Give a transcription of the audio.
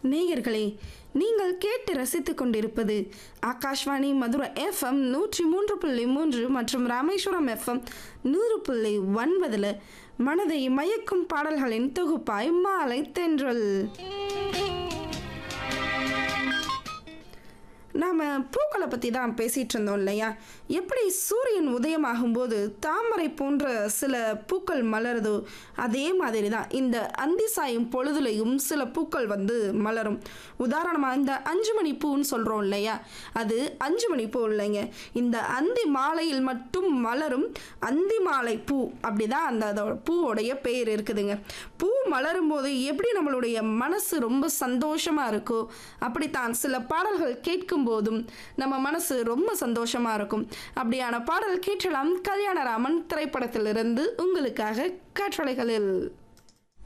நேயர்களே நீங்கள் கேட்டு ரசித்துக் கொண்டிருப்பது ஆகாஷ்வாணி மதுரை எஃப்எம் நூற்றி மூன்று புள்ளி மூன்று மற்றும் ராமேஸ்வரம் எஃப்எம் நூறு புள்ளி ஒன்பதில் மனதை மயக்கும் பாடல்களின் தொகுப்பாய் மாலை தென்றல் நாம் பூக்களை பற்றி தான் பேசிகிட்டு இருந்தோம் இல்லையா எப்படி சூரியன் உதயமாகும்போது தாமரை போன்ற சில பூக்கள் மலருதோ அதே மாதிரி தான் இந்த அந்தி சாயும் பொழுதுலையும் சில பூக்கள் வந்து மலரும் உதாரணமாக இந்த அஞ்சு மணி பூன்னு சொல்கிறோம் இல்லையா அது அஞ்சு மணி பூ இல்லைங்க இந்த அந்தி மாலையில் மட்டும் மலரும் அந்தி மாலை பூ அப்படி தான் அந்த அதோட பூவோடைய பெயர் இருக்குதுங்க பூ மலரும் போது எப்படி நம்மளுடைய மனசு ரொம்ப சந்தோஷமாக இருக்கோ அப்படித்தான் சில பாடல்கள் கேட்கும் போதும் நம்ம மனசு ரொம்ப சந்தோஷமாக இருக்கும் அப்படியான பாடல் கேட்டலாம் கல்யாணராமன் திரைப்படத்திலிருந்து உங்களுக்காக காற்றலைகளில்